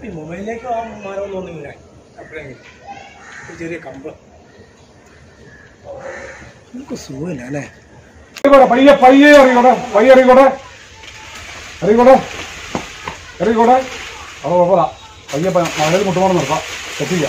ഈ മൊബൈലിലേക്ക് ആ മരം തോന്നി ഞാൻ എപ്പോഴെങ്കിലും ഒരു ചെറിയ കമ്പ് നമുക്ക് സുഖമില്ല അല്ലേ ഇറങ്ങിക്കോട്ടെ പയ്യെ പയ്യെ ഇറങ്ങിക്കോട്ടെ പയ്യെ ഇറങ്ങിക്കോട്ടെ ഇറങ്ങിക്കോട്ടെ ഇറങ്ങിക്കോട്ടെ അത് കുഴപ്പമില്ല പയ്യെ മഴയിൽ മുട്ടുമാണം നിർത്താം എത്തിക്കാം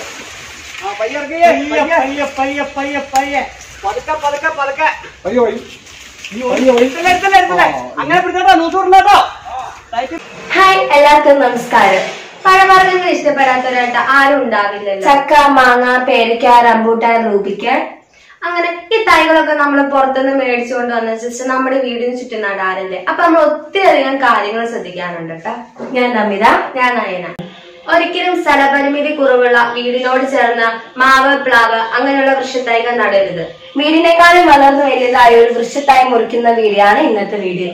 പയ്യ പയ്യ പയ്യ പയ്യ പതുക്കെ പതുക്കെ പതുക്കെ പയ്യെ വഴി പയ്യ വഴി എടുത്തല്ലേ, എടുത്തല്ലേ, എടുത്തല്ലേ. അങ്ങനെ പിടിച്ചോട്ടോ നൂസ് വിടണോ ഹായ് എല്ലാവർക്കും നമസ്കാരം പഴവർഗ്ഗങ്ങൾ ഇഷ്ടപ്പെടാത്തവരായിട്ട് ആരും ഉണ്ടാവില്ലല്ലോ ചക്ക മാങ്ങ പേരയ്ക്ക റംബൂട്ടാൻ റൂബിക്ക അങ്ങനെ ഈ തൈകളൊക്കെ നമ്മൾ പുറത്തുനിന്ന് മേടിച്ചുകൊണ്ട് വന്ന ശേഷം നമ്മുടെ വീടിന് ചുറ്റും നടാറില്ലേ അപ്പൊ നമ്മൾ ഒത്തിരി അധികം കാര്യങ്ങൾ ശ്രദ്ധിക്കാനുണ്ട് കേട്ടോ ഞാൻ നമിത ഞാൻ നയന ഒരിക്കലും സ്ഥലപരിമിതി കുറവുള്ള വീടിനോട് ചേർന്ന മാവ് പ്ലാവ് അങ്ങനെയുള്ള വൃക്ഷത്തൈകൾ നടരുത് വീടിനേക്കാളും വളർന്നു വലുതായ ഒരു വൃക്ഷത്തൈ മുറിക്കുന്ന വീഡിയോ ആണ് ഇന്നത്തെ വീഡിയോ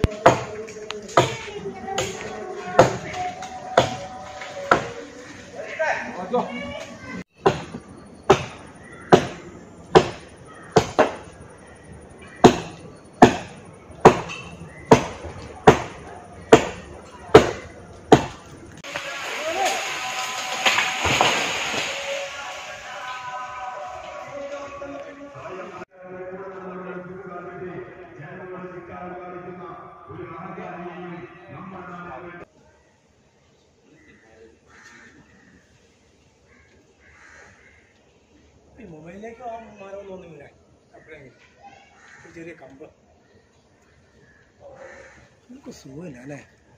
ഈ മൊബൈലിലേക്ക് ആ മരം തോന്നി ഞാൻ എപ്പോഴെങ്കിലും ഒരു ചെറിയ കമ്പ് നമുക്ക് സുഖമില്ല അല്ലേ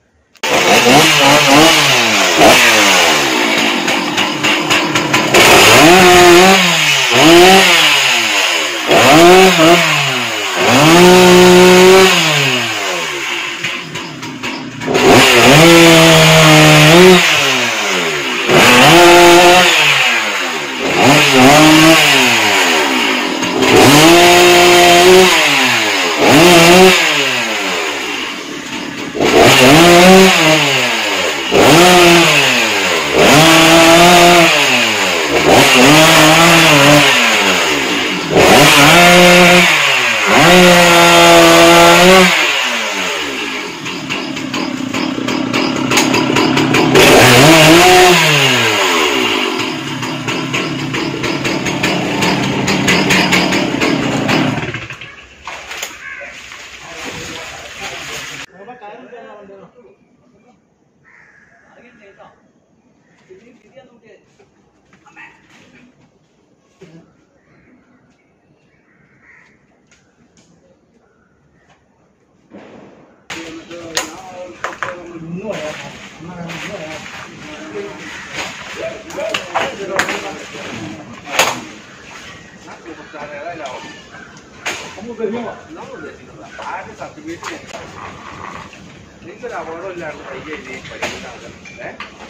നിങ്ങൾക്കൊരു അപകടമില്ലാണ്ട് പയ്യെ ഇനി പഠിക്കുന്ന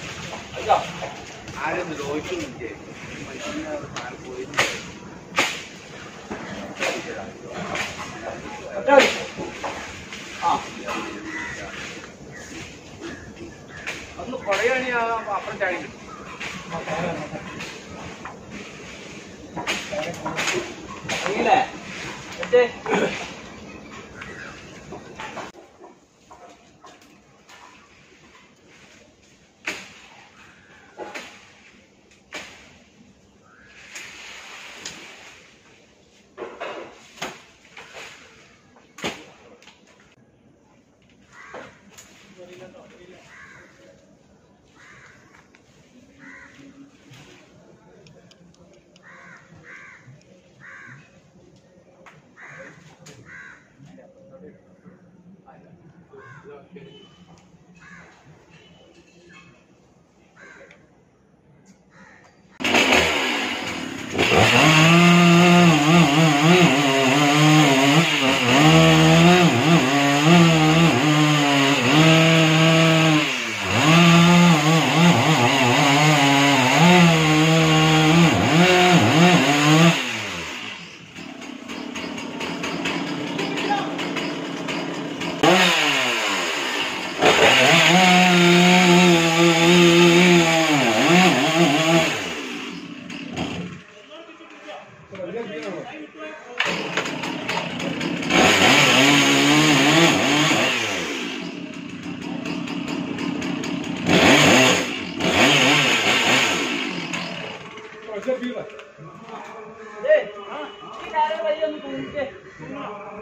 ആരും ദ്രോഹിക്കുന്നില്ലേ മനുഷ്യനെ താൻ പോയി ഒന്ന് പറയുകയാണെങ്കിൽ അപ്പുറം ചാടി കിട്ടും അറിയില്ലേ എന്തേ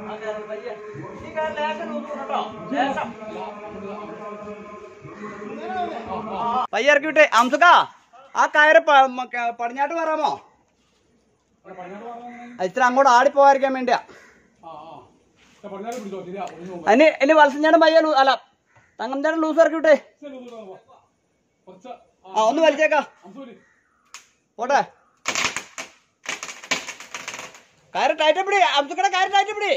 പയ്യ ഇറക്കി വിട്ടേ അംസുക ആ കയറ് പ- മ- ക- പടിഞ്ഞാട്ട് വരാമോ ഇച്ചിരി അങ്ങോട്ട് ആടിപ്പോവാതിരിക്കാൻ വേണ്ടിയാ പറഞ്ഞാലും പിടിച്ചോ ശരിയാ ഒഴിഞ്ഞു പോകും. അതിന് ഇനി വത്സഞ്ചേട്ടൻ പയ്യ ലൂ- അല്ല തങ്ങംചേട്ടൻ ലൂസ് ഇറക്കി വിട്ടേ കുറച്ച് ലൂസ് ഇടാൻ പോവാം. കുറച്ച് ആ ഒന്ന് വലിച്ചേക്കാ അംസൂരി പോട്ടെ കയറ് ടൈറ്റ് പിടി അംസുക്കടെ കയറ് ടൈറ്റ് പിടി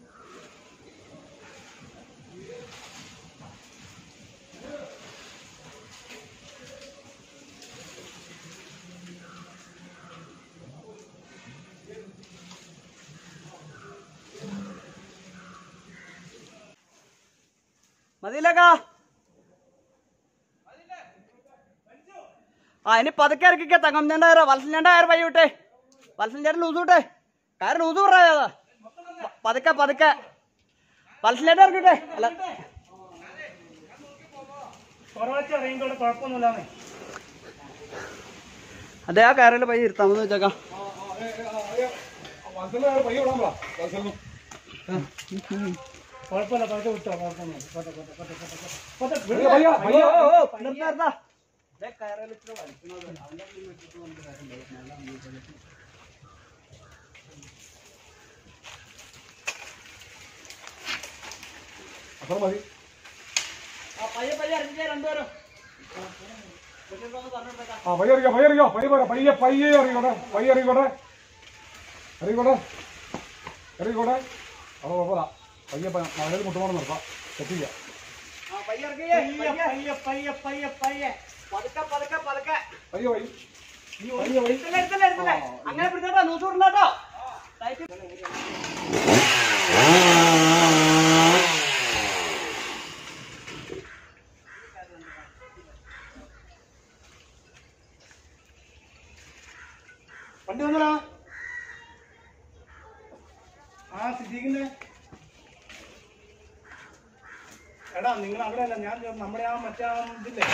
മതിയില്ലേക്കാ ആ ഇനി പതുക്കെ ഇറക്കിക്ക തങ്കം ചേണ്ട കയറ വത്സൻ ചേണ്ട കയറ് പയ്യ വിട്ടേ വത്സൻ ചേട്ടൻ ലൂസ് വിട്ടേ കയറ് ലൂസ് പറയാ പതുക്കെ പതുക്കെ വത്സൻ ചേട്ടൻ ഇറക്കിട്ടെ അല്ല കുറവച്ച് ഇറങ്ങിക്കോട്ടെ കുഴപ്പമൊന്നുമില്ലാന്നേ അതെ ആ കയറിൽ പയ്യ ഇരുത്താമെന്ന് വെച്ചേക്കാം വത്സല പയ്യ വിടാൻ പറ വത്സലിനും കുഴപ്പമില്ല പതുക്കെ വിട്ടോ കുഴപ്പമൊന്നുമില്ല പോട്ടെ പോട്ടെ പോട്ടെ പോട്ടെ പോട്ടെ പോട്ടെ പയ്യ പയ്യ പയ്യ ഓ, ഓ, ഓ, നിർത്ത്, നിർത്ത്. ദേ കയറിൽ ഇച്ചിരി വലിക്കുന്നത്. അവന്റെ കയ്യിൽ വെച്ചിട്ട് നമുക്ക് കാര്യമില്ല. നല്ല അംഗീകാരം. അത്ര മതി ആ പയ്യെ പയ്യെ ഇറങ്ങിച്ചേ രണ്ടുപേരും പറഞ്ഞിട്ടേക്കാം ആ പയ്യ അറിയോ പയ്യ അറിയോ പയ്യ പോരാ പയ്യ പയ്യെ അറിയോട്ടെ പയ്യ അറിയോട്ടെ അറിയോട്ടെ അറിയോട്ടെ അത് കുഴപ്പമില്ല പയ്യ മഴയിൽ മുട്ടുപോണം നിർത്താം തെറ്റില്ല ആ പയ്യെ ഇറക്കിയേ പയ്യെ പയ്യെ പയ്യെ പയ്യെ പയ്യെ പതുക്കെ പതുക്കെ പതുക്കെ പയ്യ പയ്യ എടുത്തില്ല എടുത്തില്ല എടുത്തില്ല അങ്ങനെ പിടിച്ചോട്ടോ നൂസ് വിടണ്ടോ വണ്ടി വന്നടാ ആ സിദ്ദീഖിന്റെ എടാ നിങ്ങൾ അവിടെ അല്ല ഞാൻ നമ്മുടെ ആ മറ്റേ ആ ഇതില്ലേ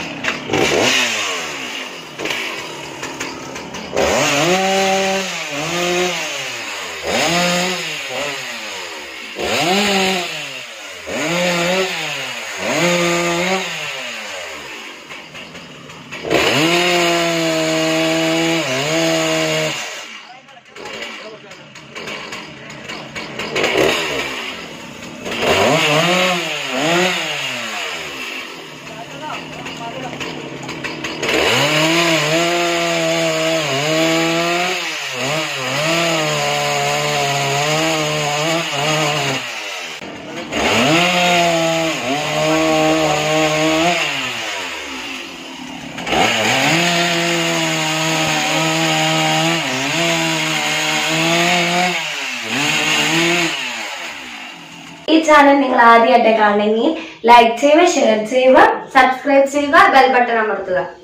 ഈ ചാനൽ നിങ്ങൾ ആദ്യമായിട്ട് കാണണമെങ്കിൽ ലൈക്ക് ചെയ്യുക ഷെയർ ചെയ്യുക സബ്സ്ക്രൈബ് ചെയ്യുക ബെൽ ബട്ടൺ അമർത്തുക